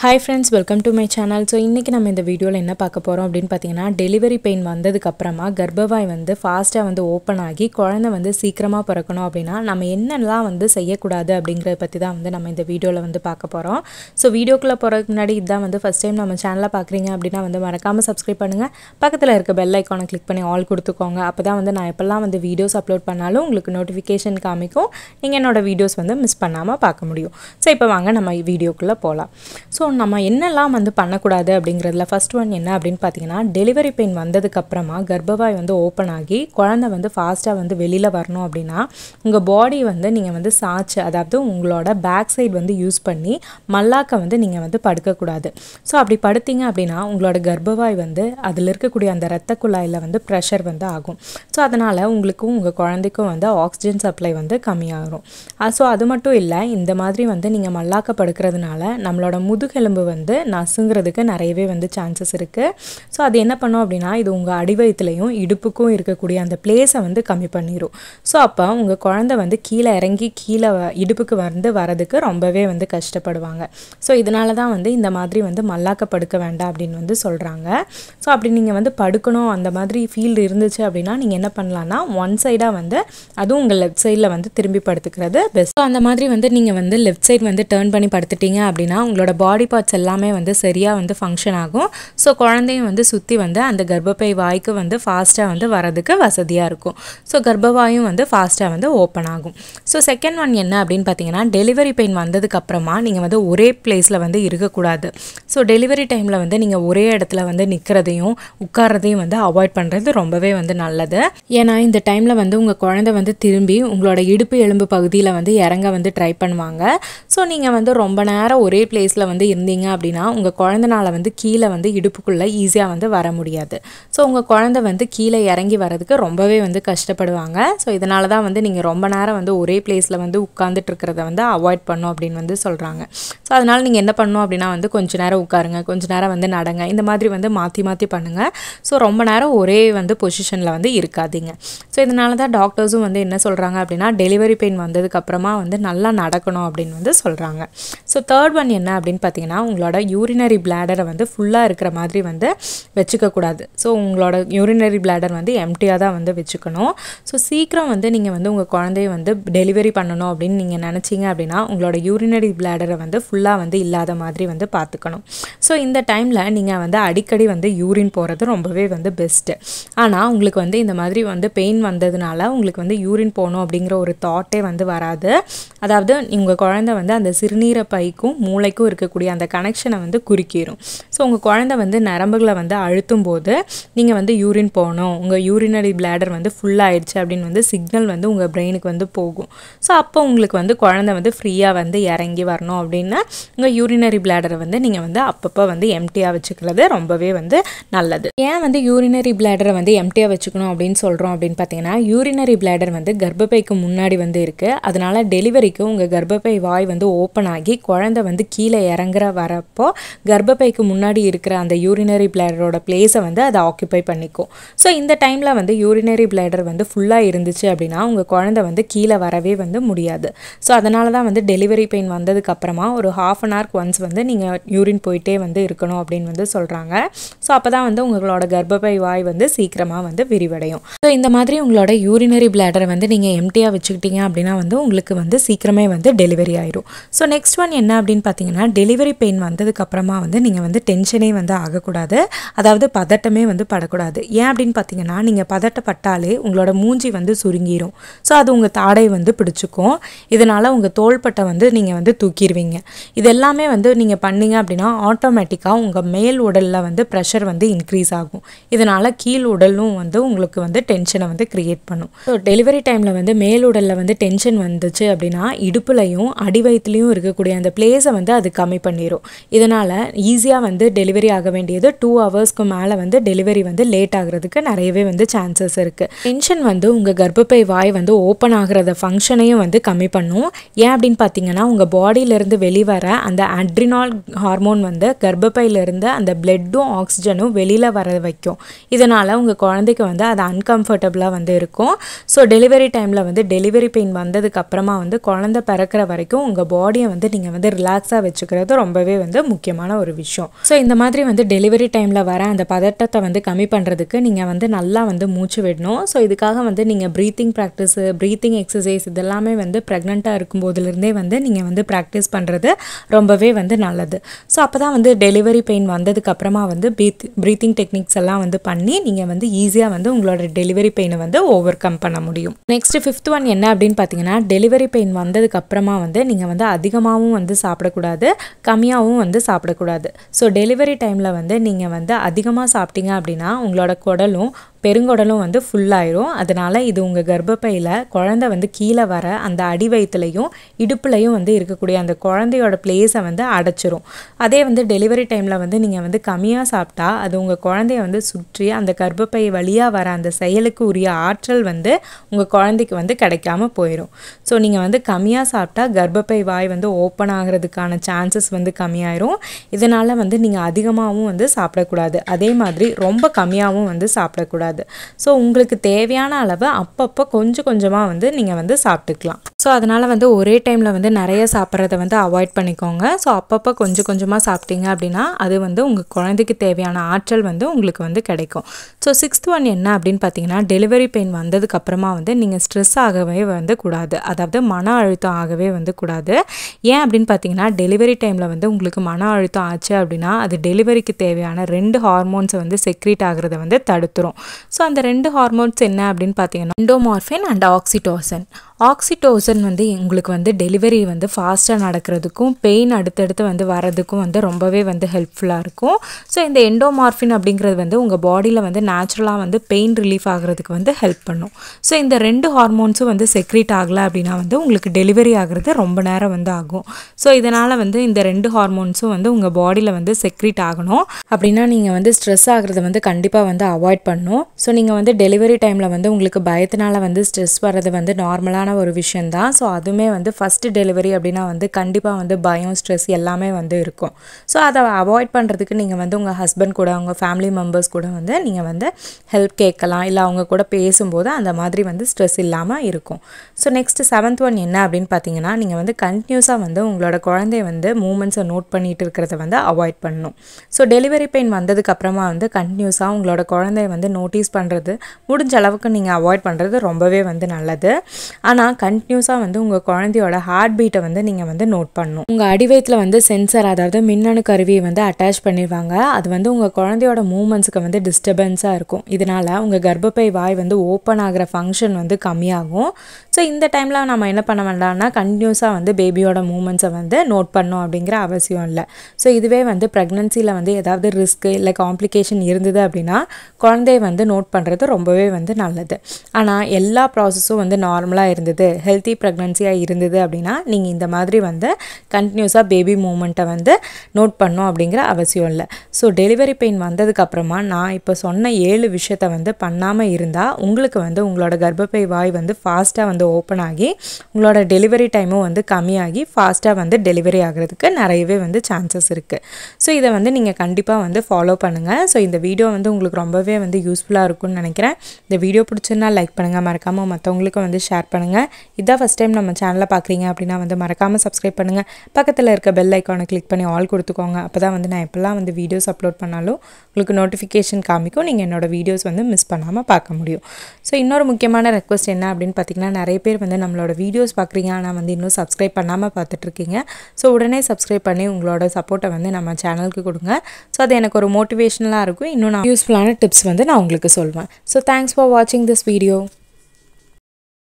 hi friends welcome to my channel so இன்றைக்கி நம்ம இந்த வீடியோவில் என்ன பார்க்க போகிறோம் அப்படின்னு பார்த்தீங்கன்னா டெலிவரி பெயின் வந்ததுக்கப்புறமா கர்ப்பவாய் வந்து ஃபாஸ்ட்டாக வந்து ஓப்பன் ஆகி குழந்தை வந்து சீக்கிரமாக பிறக்கணும் அப்படின்னா நம்ம என்னெல்லாம் வந்து செய்யக்கூடாது அப்படிங்கிறத பற்றி தான் வந்து நம்ம இந்த வீடியோவில் வந்து பார்க்க போகிறோம் ஸோ வீடியோக்குள்ளே போகிறதுக்கு முன்னாடி இதுதான் வந்து ஃபஸ்ட் டைம் நம்ம சேனலில் பார்க்குறீங்க அப்படின்னா வந்து மறக்காமல் சப்ஸ்கிரைப் பண்ணுங்கள் பக்கத்தில் இருக்க பெல் ஐக்கானை கிளிக் பண்ணி ஆல் கொடுத்துக்கோங்க அப்போ தான் வந்து நான் எப்போல்லாம் வந்து வீடியோஸ் அப்லோட் பண்ணாலும் உங்களுக்கு நோட்டிஃபிகேஷன் காமிக்கும் நீங்கள் என்னோட வீடியோஸ் வந்து மிஸ் பண்ணாமல் பார்க்க முடியும் ஸோ இப்போ வாங்க நம்ம வீடியோக்குள்ளே போகலாம் ஸோ நம்ம என்னெல்லாம் வந்து பண்ணக்கூடாது அப்படிங்கிறதுல ஃபர்ஸ்ட் ஒன் என்ன அப்படின்னு பார்த்தீங்கன்னா டெலிவரி பெயின் வந்ததுக்கப்புறமா கர்ப்பவாய் வந்து ஓப்பன் ஆகி குழந்தை வந்து ஃபாஸ்ட்டாக வந்து வெளியில் வரணும் அப்படின்னா உங்கள் பாடி வந்து நீங்கள் வந்து சாய்ச்சு அதாவது உங்களோட பேக் சைடு வந்து யூஸ் பண்ணி மல்லாக்க வந்து நீங்கள் வந்து படுக்கக்கூடாது ஸோ அப்படி படுத்தீங்க அப்படின்னா உங்களோட கர்ப்பவாய் வந்து அதில் இருக்கக்கூடிய அந்த இரத்த குழாயில் வந்து ப்ரெஷர் வந்து ஆகும் ஸோ அதனால் உங்களுக்கும் உங்கள் குழந்தைக்கும் வந்து ஆக்சிஜன் சப்ளை வந்து கம்மியாகும் ஸோ அது மட்டும் இல்லை இந்த மாதிரி வந்து நீங்கள் மல்லாக்க படுக்கிறதுனால நம்மளோட முதுகெலும்பு வந்து நசுங்கிறதுக்கு நிறையவே வந்து சான்சஸ் இருக்குது ஸோ அது என்ன பண்ணும் அப்படின்னா இது உங்கள் அடிவயத்துலையும் இடுப்புக்கும் இருக்கக்கூடிய அந்த பிளேஸை வந்து கம்மி பண்ணிடும் ஸோ அப்போ உங்கள் குழந்தை வந்து கீழே இறங்கி கீழே வ- இடுப்புக்கு வந்து வரதுக்கு ரொம்பவே வந்து கஷ்டப்படுவாங்க ஸோ இதனால தான் வந்து இந்த மாதிரி வந்து மல்லாக்க படுக்க வேண்டாம் அப்படின்னு வந்து சொல்கிறாங்க ஸோ அப்படி நீங்கள் வந்து படுக்கணும் அந்த மாதிரி ஃபீல்டு இருந்துச்சு அப்படின்னா நீங்கள் என்ன பண்ணலான்னா ஒன் சைடாக வந்து அதுவும் உங்கள் லெஃப்ட் சைடில் வந்து திரும்பி படுத்துக்கிறது பெஸ்ட் ஸோ அந்த மாதிரி வந்து நீங்கள் வந்து லெஃப்ட் சைடு வந்து டேர்ன் பண்ணி படுத்துட்டீங்க அப்படின்னா உங்களோட பாடி பார்ட்ஸ் எல்லாமே வந்து சரியாக வந்து ஃபங்க்ஷன் ஆகும் ஸோ குழந்தையும் வந்து சுற்றி வந்து அந்த கர்ப்பப்பை வாய்க்கு வந்து ஃபாஸ்ட்டாக வந்து வரதுக்கு வசதியாக இருக்கும் ஸோ கர்ப்பவாயும் வந்து ஃபாஸ்ட்டாக வந்து ஓப்பன் ஆகும் ஸோ செகண்ட் ஒன் என்ன அப்படின்னு பார்த்தீங்கன்னா டெலிவரி பெயின் வந்ததுக்கு அப்புறமா நீங்கள் வந்து ஒரே பிளேஸில் வந்து இருக்கக்கூடாது ஸோ டெலிவரி டைமில் வந்து நீங்கள் ஒரே இடத்துல வந்து நிற்கிறதையும் உட்கார்றதையும் வந்து அவாய்ட் பண்ணுறது ரொம்பவே வந்து நல்லது ஏன்னா இந்த டைமில் வந்து உங்கள் குழந்தை வந்து திரும்பி உங்களோட இடுப்பு எலும்பு பகுதியில் வந்து இறங்க வந்து ட்ரை பண்ணுவாங்க ஸோ நீங்கள் வந்து ரொம்ப நேரம் ஒரே பிளேஸில் வந்து இருந்தீங்க அப்படின்னா உங்கள் குழந்தனால வந்து கீழே வந்து இடுப்புக்குள்ளே ஈஸியாக வந்து வர முடியாது ஸோ உங்கள் குழந்தை வந்து கீழே இறங்கி வரதுக்கு ரொம்பவே வந்து கஷ்டப்படுவாங்க ஸோ இதனால தான் வந்து நீங்கள் ரொம்ப நேரம் வந்து ஒரே பிளேஸில் வந்து உட்காந்துட்டு இருக்கிறத வந்து அவாய்ட் பண்ணும் அப்படின்னு வந்து சொல்கிறாங்க ஸோ அதனால் நீங்கள் என்ன பண்ணணும் அப்படின்னா வந்து கொஞ்ச நேரம் உட்காருங்க கொஞ்ச நேரம் வந்து நடங்க இந்த மாதிரி வந்து மாற்றி மாற்றி பண்ணுங்கள் ஸோ ரொம்ப நேரம் ஒரே வந்து பொசிஷனில் வந்து இருக்காதீங்க ஸோ இதனால தான் டாக்டர்ஸும் வந்து என்ன சொல்கிறாங்க அப்படின்னா டெலிவரி பெயின் வந்ததுக்கு அப்புறமா வந்து நல்லா நடக்கணும் அப்படின்னு வந்து சொல்கிறாங்க ஸோ தேர்ட் ஒன் என்ன அப்படின்னு பார்த்தீங்கன்னா உங்களோட யூரினரி பிளாடரை வந்து ஃபுல்லாக இருக்கிற மாதிரி வந்து வச்சுக்கக்கூடாது ஸோ உங்களோட யூரினரி பிளாடர் வந்து எம்டியாக தான் வந்து வச்சுக்கணும் ஸோ சீக்கிரம் வந்து நீங்கள் வந்து உங்கள் குழந்தைய வந்து டெலிவரி பண்ணணும் அப்படின்னு நீங்கள் நினச்சிங்க அப்படின்னா உங்களோட யூரினரி பிளாடரை வந்து ஃபுல்லாக வந்து இல்லாத மாதிரி வந்து பார்த்துக்கணும் ஸோ இந்த டைமில் நீங்கள் வந்து அடிக்கடி வந்து யூரின் போகிறது ரொம்பவே வந்து பெஸ்ட்டு ஆனால் உங்களுக்கு வந்து இந்த மாதிரி வந்து பெயின் வந்ததுனால உங்களுக்கு வந்து யூரின் போகணும் அப்படிங்கிற ஒரு தாட்டே வந்து வராது அதாவது உங்கள் குழந்தை வந்து அந்த சிறுநீரை பைக்கும் மூளைக்கும் இருக்கக்கூடிய அந்த கனெக்ஷனை வந்து குறுக்கிடும் ஸோ உங்கள் குழந்தை வந்து நரம்புகளை வந்து அழுத்தும் போது நீங்கள் வந்து யூரின் போகணும் உங்கள் யூரினரி பிளாடர் வந்து ஃபுல் ஆயிடுச்சு அப்படின்னு வந்து சிக்னல் வந்து உங்கள் பிரெயினுக்கு வந்து போகும் ஸோ அப்போ உங்களுக்கு வந்து குழந்தை வந்து ஃப்ரீயாக வந்து இறங்கி வரணும் அப்படின்னா உங்கள் யூரினரி பிளாடரை வந்து நீங்கள் வந்து அப்பப்போ வந்து எம்டியாக வச்சுக்கிறது ரொம்பவே வந்து நல்லது ஏன் வந்து யூரினரி பிளாடரை வந்து எம்டியாக வச்சுக்கணும் அப்படின்னு சொல்கிறோம் அப்படின்னு பார்த்தீங்கன்னா யூரினரி பிளாடர் வந்து கர்ப்பப்பைக்கு முன்னாடி வந்து இருக்குது அதனால டெலிவரிக்கு உங்கள் கர்ப்பப்பை வாய் வந்து ஓப்பன் ஆகி குழந்தை வந்து கீழே இறங்குற வரப்போ கர்ப்பப்பைக்கு முன்னாடி இருக்கிற அந்த யூரினரி பிளாடரோட பிளேஸை வந்து அதை ஆக்குப்பை பண்ணிக்கும் ஸோ இந்த டைமில் வந்து யூரினரி பிளாடர் வந்து ஃபுல்லாக இருந்துச்சு அப்படின்னா உங்கள் குழந்தை வந்து கீழே வரவே வந்து முடியாது ஸோ அதனால தான் வந்து டெலிவரி பெயின் வந்ததுக்கு அப்புறமா ஒரு ஹாஃப் அன் ஹவர்க்கு ஒன்ஸ் வந்து நீங்கள் யூரின் போயிட்டே வந்து இருக்கணும் அப்படின்னு வந்து சொல்கிறாங்க ஸோ அப்போ தான் வந்து உங்களோட கர்ப்பப்பை வாய் வந்து சீக்கிரமாக வந்து விரிவடையும் ஸோ இந்த மாதிரி உங்களோட யூரினரி பிளாடரை வந்து நீங்கள் எம்டியாக வச்சுக்கிட்டீங்க அப்படின்னா வந்து உங்களுக்கு வந்து சீக்கிரமே வந்து டெலிவரி ஆயிரும் ஸோ நெக்ஸ்ட் ஒன் என்ன அப்படின்னு பார்த்தீங்கன்னா டெலிவரி பெயின் வந்ததுக்கு அப்புறமா வந்து நீங்கள் வந்து டென்ஷனே வந்து ஆகக்கூடாது அதாவது பதட்டமே வந்து படக்கூடாது ஏன் அப்படின்னு பார்த்தீங்கன்னா நீங்கள் பதட்டப்பட்டாலே உங்களோட மூஞ்சி வந்து சுருங்கிரும் ஸோ அது உங்கள் தாடை வந்து பிடிச்சிக்கும் இதனால் உங்கள் தோள்பட்டை வந்து நீங்கள் வந்து தூக்கிடுவீங்க இது எல்லாமே வந்து நீங்கள் பண்ணீங்க அப்படின்னா ஆட்டோமேட்டிக்காக உங்கள் மேல் உடலில் வந்து ப்ரெஷர் வந்து இன்க்ரீஸ் ஆகும் இதனால் கீழ் உடலும் வந்து உங்களுக்கு வந்து டென்ஷனை வந்து கிரியேட் பண்ணும் ஸோ டெலிவரி டைமில் வந்து மேல் உடலில் வந்து டென்ஷன் வந்துச்சு அப்படின்னா இடுப்புலையும் அடிவயத்துலையும் இருக்கக்கூடிய அந்த பிளேஸை வந்து அது கம்மி பண்ணிடும் இதனால் ஈஸியாக வந்து டெலிவரி ஆக வேண்டியது டூ ஹவர்ஸ்க்கு மேலே வந்து டெலிவரி வந்து லேட் ஆகுறதுக்கு நிறையவே வந்து சான்சஸ் இருக்குது டென்ஷன் வந்து உங்கள் கர்ப்பப்பை வாய் வந்து ஓப்பன் ஆகிறத ஃபங்க்ஷனையும் வந்து கம்மி பண்ணும் ஏன் அப்படின்னு பார்த்தீங்கன்னா உங்கள் பாடியிலேருந்து வெளிவர அந்த அட்ரினால் ஹார்மோன் வந்து கர்ப்பப்பையிலேருந்து அந்த பிளட்டும் ஆக்சிஜனும் வெளியில் வர வைக்கும் இதனால் உங்கள் குழந்தைக்கு வந்து அது அன்கம்ஃபர்டபுளாக வந்து இருக்கும் ஸோ டெலிவரி டைமில் வந்து டெலிவரி பெயின் வந்ததுக்கு அப்புறமா வந்து குழந்தை பிறக்கிற வரைக்கும் உங்கள் பாடியை வந்து நீங்கள் வந்து ரிலாக்ஸாக வச்சுக்கிறது ரொம்ப ரொம்பவே வந்து முக்கியமான ஒரு விஷயம் ஸோ இந்த மாதிரி வந்து டெலிவரி டைமில் வர அந்த பதட்டத்தை வந்து கம்மி பண்ணுறதுக்கு நீங்கள் வந்து நல்லா வந்து மூச்சு விடணும் ஸோ இதுக்காக வந்து நீங்கள் ப்ரீத்திங் ப்ராக்டிஸு ப்ரீத்திங் எக்ஸசைஸ் இதெல்லாமே வந்து ப்ரெக்னெண்ட்டாக இருக்கும்போதுலேருந்தே வந்து நீங்கள் வந்து ப்ராக்டிஸ் பண்ணுறது ரொம்பவே வந்து நல்லது ஸோ அப்போ தான் வந்து டெலிவரி பெயின் வந்ததுக்கு அப்புறமா வந்து ப்ரீத் ப்ரீத்திங் டெக்னிக்ஸ் எல்லாம் வந்து பண்ணி நீங்கள் வந்து ஈஸியாக வந்து உங்களோட டெலிவரி பெயினை வந்து ஓவர் கம் பண்ண முடியும் நெக்ஸ்ட் ஃபிஃப்த் ஒன் என்ன அப்படின்னு பார்த்தீங்கன்னா டெலிவரி பெயின் வந்ததுக்கு அப்புறமா வந்து நீங்கள் வந்து அதிகமாகவும் வந்து சாப்பிடக்கூடாது கம்மியாகவும் வந்து சாப்பிடக்கூடாது ஸோ டெலிவரி டைமில் வந்து நீங்கள் வந்து அதிகமாக சாப்பிட்டீங்க அப்படின்னா உங்களோட குடலும் பெருங்குடலும் வந்து ஃபுல்லாயிரும் அதனால் இது உங்கள் கர்ப்பப்பையில் குழந்தை வந்து கீழே வர அந்த அடி வயிற்றுலையும் இடுப்புலையும் வந்து இருக்கக்கூடிய அந்த குழந்தையோட பிளேஸை வந்து அடைச்சிரும் அதே வந்து டெலிவரி டைமில் வந்து நீங்கள் வந்து கம்மியாக சாப்பிட்டா அது உங்கள் குழந்தைய வந்து சுற்றி அந்த கர்ப்பப்பை வழியாக வர அந்த செயலுக்கு உரிய ஆற்றல் வந்து உங்கள் குழந்தைக்கு வந்து கிடைக்காம போயிடும் ஸோ நீங்கள் வந்து கம்மியாக சாப்பிட்டா கர்ப்பப்பை வாய் வந்து ஓப்பன் ஆகிறதுக்கான சான்சஸ் வந்து கம்மியாயிரும் இதனால் வந்து நீங்கள் அதிகமாகவும் வந்து சாப்பிடக்கூடாது அதே மாதிரி ரொம்ப கம்மியாகவும் வந்து சாப்பிடக்கூடாது ஸோ உங்களுக்கு தேவையான அளவு அப்பப்போ கொஞ்சம் கொஞ்சமாக வந்து நீங்கள் வந்து சாப்பிட்டுக்கலாம் ஸோ அதனால் வந்து ஒரே டைமில் வந்து நிறைய சாப்பிட்றத வந்து அவாய்ட் பண்ணிக்கோங்க ஸோ அப்பப்போ கொஞ்சம் கொஞ்சமாக சாப்பிட்டீங்க அப்படின்னா அது வந்து உங்கள் குழந்தைக்கு தேவையான ஆற்றல் வந்து உங்களுக்கு வந்து கிடைக்கும் ஸோ சிக்ஸ்த் ஒன் என்ன அப்படின்னு பார்த்தீங்கன்னா டெலிவரி பெயின் வந்ததுக்கு அப்புறமா வந்து நீங்கள் ஸ்ட்ரெஸ் ஆகவே வந்து கூடாது அதாவது மன அழுத்தம் ஆகவே வந்து கூடாது ஏன் அப்படின்னு பார்த்தீங்கன்னா டெலிவரி டைமில் வந்து உங்களுக்கு மன அழுத்தம் ஆச்சு அப்படின்னா அது டெலிவரிக்கு தேவையான ரெண்டு ஹார்மோன்ஸை வந்து செக்ரீட் ஆகிறத வந்து தடுத்துரும் ஸோ அந்த ரெண்டு ஹார்மோன்ஸ் என்ன அப்படின்னு பார்த்தீங்கன்னா எண்டோமார்ஃபின் அண்ட் ஆக்சிடோசன் ஆக்சிடோசன் வந்து உங்களுக்கு வந்து டெலிவரி வந்து ஃபாஸ்ட்டாக நடக்கிறதுக்கும் பெயின் அடுத்தடுத்து வந்து வரதுக்கும் வந்து ரொம்பவே வந்து ஹெல்ப்ஃபுல்லாக இருக்கும் ஸோ இந்த எண்டோமார்ஃபின் அப்படிங்கிறது வந்து உங்கள் பாடியில் வந்து நேச்சுரலாக வந்து பெயின் ரிலீஃப் ஆகிறதுக்கு வந்து ஹெல்ப் பண்ணும் ஸோ இந்த ரெண்டு ஹார்மோன்ஸும் வந்து செக்ரீட் ஆகலை அப்படின்னா வந்து உங்களுக்கு டெலிவரி ஆகிறது ரொம்ப நேரம் வந்து ஆகும் ஸோ இதனால் வந்து இந்த ரெண்டு ஹார்மோன்ஸும் வந்து உங்கள் பாடியில் வந்து செக்ரீட் ஆகணும் அப்படின்னா நீங்கள் வந்து ஸ்ட்ரெஸ் ஆகிறத வந்து கண்டிப்பாக வந்து அவாய்ட் பண்ணணும் ஸோ நீங்கள் வந்து டெலிவரி டைமில் வந்து உங்களுக்கு பயத்தினால வந்து ஸ்ட்ரெஸ் வர்றது வந்து நார்மலான ஒரு விஷயந்தான் ஸோ அதுவுமே வந்து ஃபஸ்ட்டு டெலிவரி அப்படின்னா வந்து கண்டிப்பாக வந்து பயம் ஸ்ட்ரெஸ் எல்லாமே வந்து இருக்கும் ஸோ அதை அவாய்ட் பண்ணுறதுக்கு நீங்கள் வந்து உங்கள் ஹஸ்பண்ட் கூட உங்கள் ஃபேமிலி மெம்பர்ஸ் கூட வந்து நீங்கள் வந்து ஹெல்ப் கேட்கலாம் இல்லை அவங்க கூட பேசும்போது அந்த மாதிரி வந்து ஸ்ட்ரெஸ் இல்லாமல் இருக்கும் ஸோ நெக்ஸ்ட் செவன்த் ஒன் என்ன அப்படின்னு பார்த்தீங்கன்னா நீங்கள் வந்து கண்டினியூஸாக வந்து உங்களோட குழந்தைய வந்து மூமெண்ட்ஸை நோட் பண்ணிட்டு இருக்கிறத வந்து அவாய்ட் பண்ணணும் ஸோ டெலிவரி பெயின் வந்ததுக்கு அப்புறமா வந்து கண்டினியூஸாக உங்களோட குழந்தைய வந்து நோட்டீஸ் பண்ணுறது முடிஞ்ச அளவுக்கு நீங்கள் அவாய்ட் பண்ணுறது ரொம்பவே வந்து நல்லது ஆனால் கண்டினியூஸாக வந்து உங்கள் குழந்தையோட ஹார்ட் பீட்டை வந்து நீங்கள் வந்து நோட் பண்ணணும் உங்கள் அடிவயத்தில் வந்து சென்சர் அதாவது மின்னணு கருவியை வந்து அட்டாச் பண்ணிடுவாங்க அது வந்து உங்கள் குழந்தையோட மூமெண்ட்ஸுக்கு வந்து டிஸ்டர்பன்ஸாக இருக்கும் இதனால் உங்கள் கர்ப்பப்பை வாய் வந்து ஓப்பன் ஆகிற ஃபங்க்ஷன் வந்து கம்மியாகும் ஸோ இந்த டைமில் நம்ம என்ன பண்ண வேண்டாம்னா கண்டினியூஸாக வந்து பேபியோட மூமெண்ட்ஸை வந்து நோட் பண்ணணும் அப்படிங்கிற அவசியம் இல்லை ஸோ இதுவே வந்து ப்ரெக்னன்சியில் வந்து ஏதாவது ரிஸ்க்கு இல்லை காம்ப்ளிகேஷன் இருந்தது அப்படின்னா குழந்தைய வந்து நோட் பண்ணுறது ரொம்பவே வந்து நல்லது ஆனால் எல்லா ப்ராசஸும் வந்து நார்மலாக இருந்தது ஹெல்த்தி ப்ரெக்னன்சியாக இருந்தது அப்படின்னா நீங்கள் இந்த மாதிரி வந்து கண்டினியூஸாக பேபி மூமெண்ட்டை வந்து நோட் பண்ணணும் அப்படிங்கிற அவசியம் இல்லை ஸோ டெலிவரி பெயின் வந்ததுக்கப்புறமா நான் இப்போ சொன்ன ஏழு விஷயத்த வந்து பண்ணாமல் இருந்தால் உங்களுக்கு வந்து உங்களோட கர்ப்பப்பை வாய் வந்து ஃபாஸ்ட்டாக வந்து ஓப்பன் ஆகி உங்களோட டெலிவரி டைமும் வந்து கம்மியாகி ஃபாஸ்ட்டாக வந்து டெலிவரி ஆகிறதுக்கு நிறையவே வந்து சான்சஸ் இருக்குது ஸோ இதை வந்து நீங்கள் கண்டிப்பாக வந்து ஃபாலோ பண்ணுங்கள் ஸோ இந்த வீடியோ வந்து உங்களுக்கு ரொம்பவே வந்து யூஸ்ஃபுல்லாக இருக்கும்னு நினைக்கிறேன் இந்த வீடியோ பிடிச்சிருந்தா லைக் பண்ணுங்கள் மறக்காமல் மற்றவங்களுக்கும் வந்து ஷேர் பண்ணுங்கள் இதான் ஃபஸ்ட் டைம் நம்ம சேனலை பார்க்குறீங்க அப்படின்னா வந்து மறக்காமல் சப்ஸ்கிரைப் பண்ணுங்கள் பக்கத்தில் இருக்க பெல் ஐக்கானை கிளிக் பண்ணி ஆல் கொடுத்துக்கோங்க அப்போ தான் வந்து நான் எப்போல்லாம் வந்து வீடியோஸ் அப்லோட் பண்ணாலும் உங்களுக்கு நோட்டிஃபிகேஷன் காமிக்கும் நீங்கள் என்னோட வீடியோஸ் வந்து மிஸ் பண்ணாமல் பார்க்க முடியும் ஸோ இன்னொரு முக்கியமான ரெக்வஸ்ட் என்ன அப்படின்னு பார்த்தீங்கன்னா நிறைய பேர் வந்து நம்மளோட வீடியோஸ் பார்க்குறீங்க ஆனால் வந்து இன்னும் சப்ஸ்கிரைப் பண்ணாமல் பார்த்துட்ருக்கீங்க ஸோ உடனே சப்ஸ்கிரைப் பண்ணி உங்களோட சப்போர்ட்டை வந்து நம்ம சேனலுக்கு கொடுங்க ஸோ அது எனக்கு ஒரு மோட்டிவேஷனலாக இருக்கும் இன்னும் நான் யூஸ்ஃபுல்லான டிப்ஸ் வந்து நான் உங்களுக்கு சொல்வேன் ஸோ தேங்க்ஸ் ஃபார் வாட்சிங் திஸ் வீடியோ